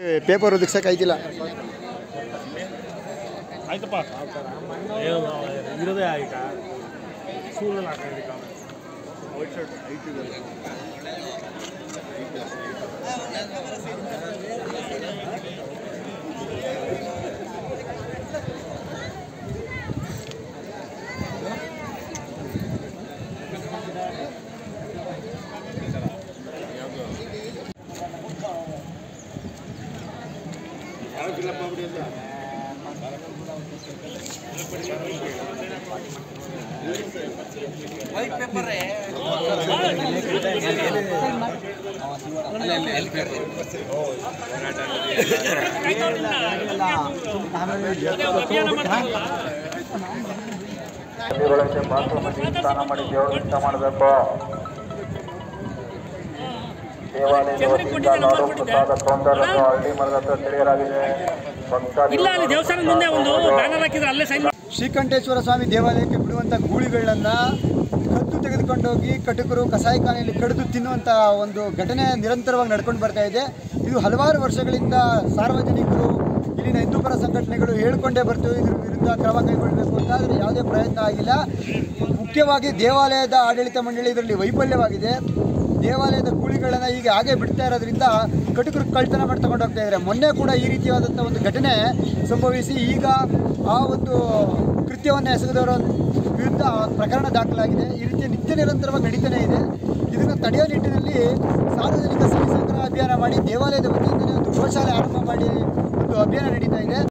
paper ಒದಗಿಸಕ್ಕೆ ಆಯ್ತಿಲ್ಲ ಆಯ್ತಪ್ಪ ಏನು ಇರೋದೇ ಈಗ ಸ್ಕೂಲಲ್ಲಿ ಹಾಕೊಂಡಿದ್ದ ವೈಟ್ ಶರ್ಟ್ ಐಟ್ ಇದೆ ಹಳ್ಳಿಗಳಕ್ಕೆ ಬಾತ್ರೂಮಲ್ಲಿ ಸ್ನಾನ ಮಾಡಿ ದೇವರು ಊಟ ಮಾಡಬೇಕು ದೇವಾಲಯದ ವತಿಯಿಂದ ನಾಡು ಪ್ರಸಾದ ಕೌಂಟರ್ ಹಳ್ಳಿ ಮರದ ಹತ್ರ ತಿಳಿಯಲಾಗಿದೆ ಇಲ್ಲ ಅಲ್ಲಿ ಭಕ್ತಾದಿಗಳು ದೇವಸ್ಥಾನದ ಮುಂದೆ ಒಂದು ಬ್ಯಾನರ್ ಹಾಕಿದ್ರೆ ಅಲ್ಲೇ ಸೈನ್ ಶ್ರೀಕಂಠೇಶ್ವರ ಸ್ವಾಮಿ ದೇವಾಲಯಕ್ಕೆ ಬಿಡುವಂಥ ಗೂಳಿಗಳನ್ನು ಕದ್ದು ತೆಗೆದುಕೊಂಡೋಗಿ ಕಟಕರು ಕಸಾಯಿಖಾನೆಯಲ್ಲಿ ಕಡಿದು ತಿನ್ನುವಂಥ ಒಂದು ಘಟನೆ ನಿರಂತರವಾಗಿ ನಡ್ಕೊಂಡು ಬರ್ತಾ ಇದೆ ಇದು ಹಲವಾರು ವರ್ಷಗಳಿಂದ ಸಾರ್ವಜನಿಕರು ಇಲ್ಲಿನ ಹಿಂದೂಪರ ಸಂಘಟನೆಗಳು ಹೇಳ್ಕೊಂಡೇ ಬರ್ತೀವಿ ಇದ್ರ ವಿರುದ್ಧ ಕ್ರಮ ಕೈಗೊಳ್ಳಬೇಕು ಅಂತ ಆದರೆ ಯಾವುದೇ ಪ್ರಯತ್ನ ಆಗಿಲ್ಲ ಮುಖ್ಯವಾಗಿ ದೇವಾಲಯದ ಆಡಳಿತ ಮಂಡಳಿ ಇದರಲ್ಲಿ ವೈಫಲ್ಯವಾಗಿದೆ ದೇವಾಲಯದ ಕೂಲಿಗಳನ್ನು ಈಗ ಹಾಗೆ ಬಿಡ್ತಾ ಇರೋದ್ರಿಂದ ಕಟಕರು ಕಳ್ತನ ಮಾಡಿ ತಗೊಂಡು ಹೋಗ್ತಾ ಇದ್ದಾರೆ ಮೊನ್ನೆ ಕೂಡ ಈ ರೀತಿಯಾದಂಥ ಒಂದು ಘಟನೆ ಸಂಭವಿಸಿ ಈಗ ಆ ಒಂದು ಕೃತ್ಯವನ್ನು ಎಸಗಿದವರ ವಿರುದ್ಧ ಪ್ರಕರಣ ದಾಖಲಾಗಿದೆ ಈ ರೀತಿ ನಿತ್ಯ ನಿರಂತರವಾಗಿ ನಡೀತಾನೆ ಇದೆ ಇದನ್ನು ತಡೆಯೋ ನಿಟ್ಟಿನಲ್ಲಿ ಸಾರ್ವಜನಿಕ ಸಿರಿ ಸಂಗ್ರಹ ಅಭಿಯಾನ ಮಾಡಿ ದೇವಾಲಯದ ವತಿಯಿಂದಲೇ ಒಂದು ಗೋಶಾಲೆ ಆರಂಭ ಮಾಡಿ ಒಂದು ಅಭಿಯಾನ ನಡೀತಾ ಇದೆ